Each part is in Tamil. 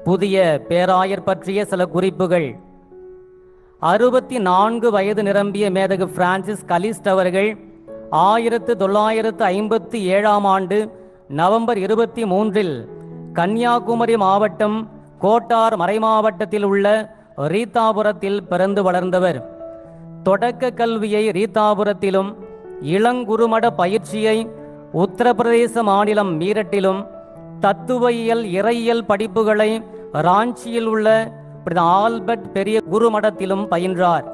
புதிய பேராயர் பற்றிய சில குறிப்புகள் அறுபத்தி நான்கு வயது நிரம்பிய மேதகு பிரான்சிஸ் கலிஸ்ட் அவர்கள் ஆயிரத்து தொள்ளாயிரத்து ஐம்பத்தி ஏழாம் ஆண்டு நவம்பர் இருபத்தி மூன்றில் கன்னியாகுமரி மாவட்டம் கோட்டார் மறைமாவட்டத்தில் உள்ள ரீதாபுரத்தில் பிறந்து வளர்ந்தவர் தொடக்க கல்வியை ரீதாபுரத்திலும் இளங்குருமட பயிற்சியை உத்தரப்பிரதேச மாநிலம் மீரட்டிலும் தத்துவயியல் இறையியல் படிப்புகளை ராஞ்சியில் உள்ள புனித ஆல்பர்ட் பெரிய குருமடத்திலும் பயின்றார்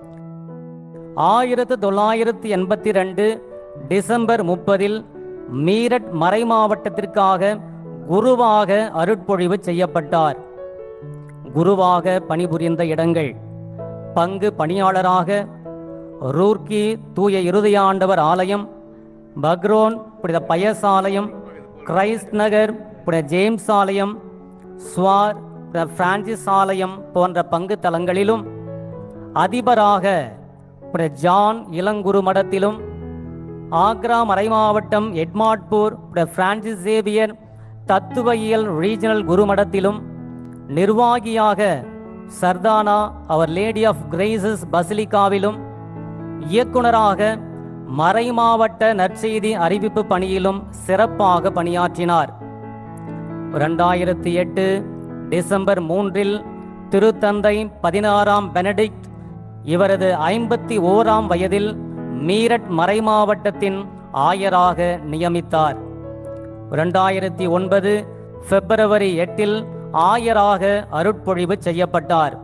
ஆயிரத்து தொள்ளாயிரத்து எண்பத்தி ரெண்டு டிசம்பர் முப்பதில் மீரட் மறைமாவட்டத்திற்காக குருவாக அருட்பொழிவு செய்யப்பட்டார் குருவாக பணிபுரிந்த இடங்கள் பங்கு பணியாளராக ரூர்க்கி தூய இருதயாண்டவர் ஆலயம் பக்ரோன் புனித பயஸ் ஆலயம் கிரைஸ்ட் நகர் புனித ஜேம்ஸ் ஆலயம் ஸ்வார் புனித பிரான்சிஸ் ஆலயம் போன்ற பங்கு தலங்களிலும் அதிபராக புனித ஜான் இளங்குரு மடத்திலும் ஆக்ரா மறைமாவட்டம் எட்மாட்பூர் புனித பிரான்சிஸ் சேவியர் தத்துவயியல் ரீஜனல் குருமடத்திலும் நிர்வாகியாக சர்தானா அவர் லேடி ஆஃப் கிரேசஸ் பசிலிகாவிலும் இயக்குனராக மறைமாவட்ட நற்செய்தி அறிவிப்பு பணியிலும் சிறப்பாக பணியாற்றினார் இரண்டாயிரத்தி எட்டு டிசம்பர் மூன்றில் திருத்தந்தை பதினாறாம் பெனடிக்ட் இவரது ஐம்பத்தி ஓராம் வயதில் மீரட் மறைமாவட்டத்தின் ஆயராக நியமித்தார் இரண்டாயிரத்தி ஒன்பது பிப்ரவரி எட்டில் ஆயராக அருட்பொழிவு செய்யப்பட்டார்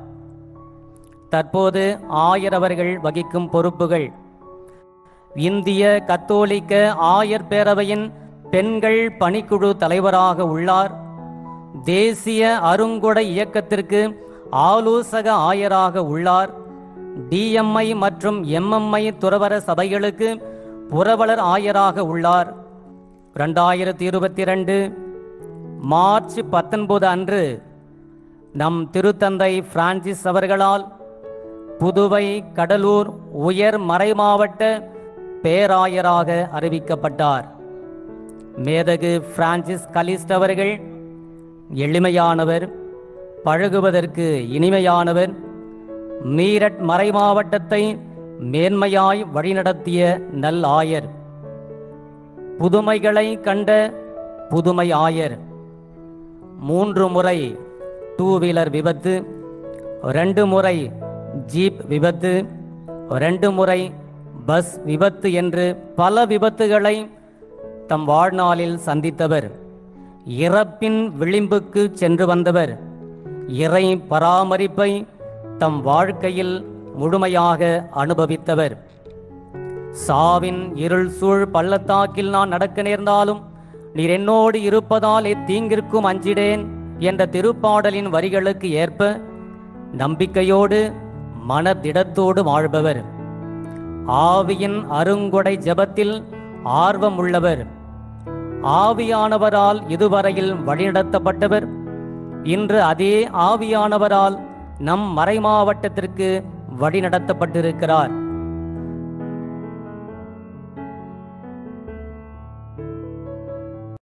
தற்போது ஆயர் அவர்கள் வகிக்கும் பொறுப்புகள் இந்திய கத்தோலிக்க ஆயர் பேரவையின் பெண்கள் பணிக்குழு தலைவராக உள்ளார் தேசிய அருங்கொடை இயக்கத்திற்கு ஆலோசக ஆயராக உள்ளார் டிஎம்ஐ மற்றும் எம்எம்ஐ துறவர சபைகளுக்கு புரவலர் ஆயராக உள்ளார் ரெண்டாயிரத்தி இருபத்தி ரெண்டு மார்ச் பத்தொன்பது அன்று நம் திருத்தந்தை பிரான்சிஸ் அவர்களால் புதுவை கடலூர் உயர் மறைமாவட்ட பேராயராக அறிவிக்கப்பட்டார் மேதகு பிரான்சிஸ் கலிஸ்ட் அவர்கள் எளிமையானவர் பழகுவதற்கு இனிமையானவர் மீரட் மறைமாவட்டத்தை மேன்மையாய் வழிநடத்திய நல் ஆயர் புதுமைகளை கண்ட புதுமை ஆயர் மூன்று முறை டூ வீலர் விபத்து ரெண்டு முறை ஜீப் விபத்து ரெண்டு முறை பஸ் விபத்து என்று பல விபத்துகளை தம் வாழ்நாளில் சந்தித்தவர் இறப்பின் விளிம்புக்கு சென்று வந்தவர் இறை பராமரிப்பை தம் வாழ்க்கையில் முழுமையாக அனுபவித்தவர் சாவின் இருள் சூழ் பள்ளத்தாக்கில் நான் நடக்க நேர்ந்தாலும் நீர் என்னோடு இருப்பதால் இத்தீங்கிற்கும் அஞ்சிடேன் என்ற திருப்பாடலின் வரிகளுக்கு ஏற்ப நம்பிக்கையோடு மனதிடத்தோடு வாழ்பவர் ஆவியின் அருங்கொடை ஜெபத்தில் ஆர்வம் உள்ளவர் ஆவியானவரால் இதுவரையில் வழிநடத்தப்பட்டவர் இன்று அதே ஆவியானவரால் நம் மறைமாவட்டத்திற்கு வழிநடத்தப்பட்டிருக்கிறார்